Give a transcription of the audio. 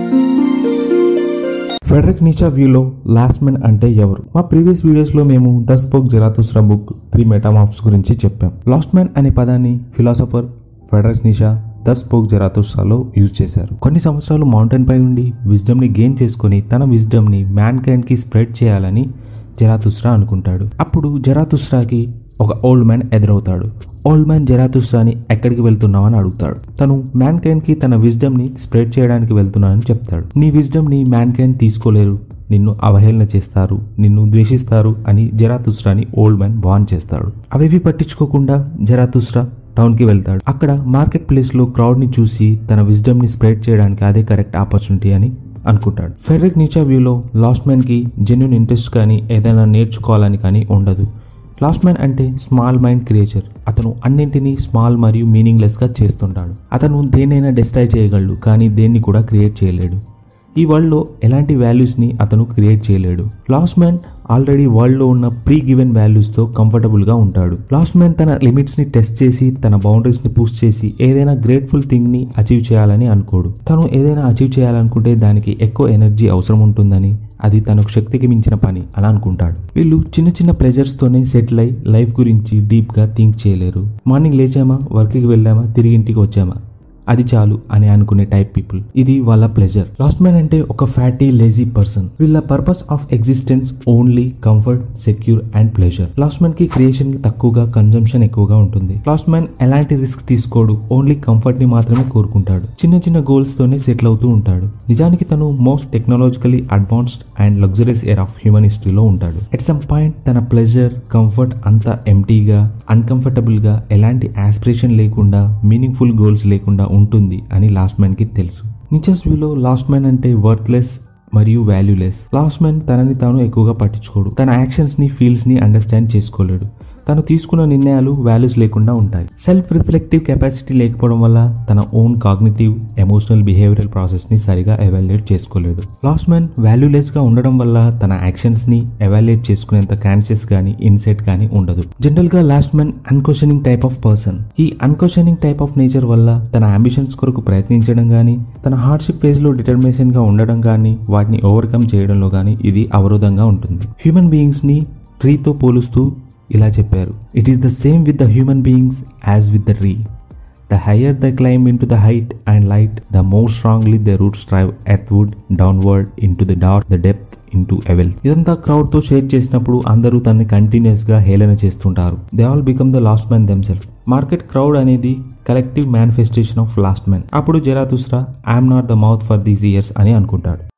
Frederick Nietzsche వ్యూలో last men అంటే ఎవరు మా ప్రీవియస్ వీడియోస్ లో మేము thus spoke Zarathustra book three metamorphoses గురించి చెప్పాం లాస్ట్ మ్యాన్ అనే పదాన్ని philosopher Friedrich Nietzsche thus spoke జెరాతుస్రాలో యూజ్ చేశారు కొన్ని సంవత్సరాలు మౌంటైన్ పై ఉండి విజ్డమ్ ని గెయిన్ చేసుకొని తన విజ్డమ్ ని మ్యాన్ కైండ్ కి స్ప్రెడ్ చేయాలని జెరాతుస్రా అనుకుంటాడు అప్పుడు జెరాతుస్రాకి ఒక ఓల్డ్ మ్యాన్ ఎదురవుతాడు ఓల్డ్ మ్యాన్ జెరాతుస్రాని ఎక్కడికి వెళ్తున్నావని అడుగుతాడు తను మ్యాన్ కైండ్ కి తన విజ్డమ్ ని స్ప్రెడ్ చేయడానికి వెళ్తున్నానని చెప్తాడు నీ విజ్డమ్ ని మ్యాన్ కైండ్ తీసుకోలేరు నిన్ను అవహేళన చేస్తారు నిన్ను ద్వేషిస్తారు అని జెరాతుస్రాని ఓల్డ్ మ్యాన్ వార్న్ చేస్తాడు అవేవి పట్టించుకోకుండా జెరాతుస్రా టౌన్ కి వెళ్తాడు అక్కడ మార్కెట్ ప్లేస్ లో క్రౌడ్ ని చూసి తన విజ్డమ్ ని స్ప్రెడ్ చేయడానికి అదే కరెక్ట్ ఆపర్చునిటీ అని అనుకుంటాడు ఫెడరిక్ నీచా వ్యూలో లాస్ట్ మ్యాన్ కి జెన్యున్ ఇంట్రెస్ట్ కానీ ఏదైనా నేర్చుకోవాలని కానీ ఉండదు లాస్ట్ మ్యాన్ అంటే స్మాల్ మైండ్ క్రియేచర్ అతను అన్నింటినీ స్మాల్ మరియు మీనింగ్లెస్ గా చేస్తుంటాడు అతను దేన్నైనా డిస్ట్రాయ్ చేయగలడు కానీ దేన్ని కూడా క్రియేట్ చేయలేడు ఈ వరల్డ్లో ఎలాంటి వాల్యూస్ని అతను క్రియేట్ చేయలేడు లాస్ట్ మ్యాన్ ఆల్రెడీ వరల్డ్లో ఉన్న ప్రీ గివెన్ వాల్యూస్తో కంఫర్టబుల్గా ఉంటాడు లాస్ట్ మ్యాన్ తన లిమిట్స్ని టెస్ట్ చేసి తన బౌండరీస్ని పుష్ చేసి ఏదైనా గ్రేట్ఫుల్ థింగ్ని అచీవ్ చేయాలని అనుకోడు తను ఏదైనా అచీవ్ చేయాలనుకుంటే దానికి ఎక్కువ ఎనర్జీ అవసరం ఉంటుందని అది తనకు శక్తికి మించిన పని అలా అనుకుంటాడు వీళ్ళు చిన్న చిన్న ప్లెజర్స్తోనే సెటిల్ అయి లైఫ్ గురించి డీప్గా థింక్ చేయలేరు మార్నింగ్ లేచామా వర్క్కి వెళ్ళామా తిరిగి ఇంటికి వచ్చామా అది చాలు అని అనుకునే టైప్ పీపుల్ ఇది వాళ్ళ ప్లెజర్ లాస్ట్ మ్యాన్ అంటే ఒక ఫ్యాటీ లేజీ పర్సన్ వీళ్ళ purpose of existence only comfort secure and pleasure last man కి క్రియేషన్ కి తక్కువగా కన్జంప్షన్ ఎక్కువగా ఉంటుంది లాస్ట్ మ్యాన్ ఎలాంటి రిస్క్ తీసుకోడు ఓన్లీ కంఫర్ట్ ని మాత్రమే కోరుకుంటాడు చిన్న చిన్న గోల్స్ తోనే సెటిల్ అవుతూ ఉంటాడు నిజానికి తను most technologically advanced and luxuries air of human హిస్టరీలో ఉంటాడు ఎట్ సమ్ పాయింట్ తన ప్లెజర్ కంఫర్ట్ అంతా ఎంటీగా అన్కంఫర్టబుల్ గా ఎలాంటి ఆస్పిరేషన్ లేకుండా మీనింగ్ఫుల్ గోల్స్ లేకుండా ఉంటుంది అని లాస్ట్ మ్యాన్ కి తెలుసు నిచస్ వ్యూలో లాస్ట్ మ్యాన్ అంటే వర్త్లెస్ మరియు వాల్యూలెస్ లాస్ట్ మ్యాన్ తనని తాను ఎక్కువగా పట్టించుకోడు తన యాక్షన్స్ ని ఫీల్స్ ని అండర్స్టాండ్ చేసుకోలేడు తను తీసుకున్న నిర్ణయాలు వాల్యూస్ లేకుండా ఉంటాయి సెల్ఫ్ రిఫ్లెక్టివ్ కెపాసిటీ లేకపోవడం వల్ల తన own cognitive emotional behavioural process ని సరిగా ఎవాల్యుయేట్ చేసుకోలేడు లాస్ట్ మ్యాన్ వాల్యూలెస్ గా ఉండడం వల్ల తన యాక్షన్స్ ని ఎవాల్యుయేట్ చేసుకునేంత కాన్షియస్ గానీ ఇన్సెట్ గానీ ఉండదు జనరల్ గా last man unquestioning type of person ఈ అన్క్వశ్చనింగ్ టైప్ ఆఫ్ నేచర్ వల్ల తన అంబిషన్స్ కొరకు ప్రయత్నించడం గానీ తన హార్డ్షిప్ ఫేజ్ లో డిటర్మినేషన్ గా ఉండడం గానీ వాటిని ఓవర్కమ్ చేయడంలో గానీ ఇది అవరోధంగా ఉంటుంది హ్యూమన్ బీయింగ్స్ ని ట్రీతో పోలుస్తూ ఇలా చెప్పారు it is the same with the human beings as with the tree the higher the climb into the height and light the more strongly the roots drive earthward downward into the dark the depth into evil ఇదంతా crowd తో share చేసినప్పుడు అందరూ తనని continuous గా హేళన చేస్తుంటారు they all become the last man themselves market crowd అనేది collective manifestation of last man అప్పుడు Zarathustra I'm not the mouth for these ears అని అనుకుంటాడు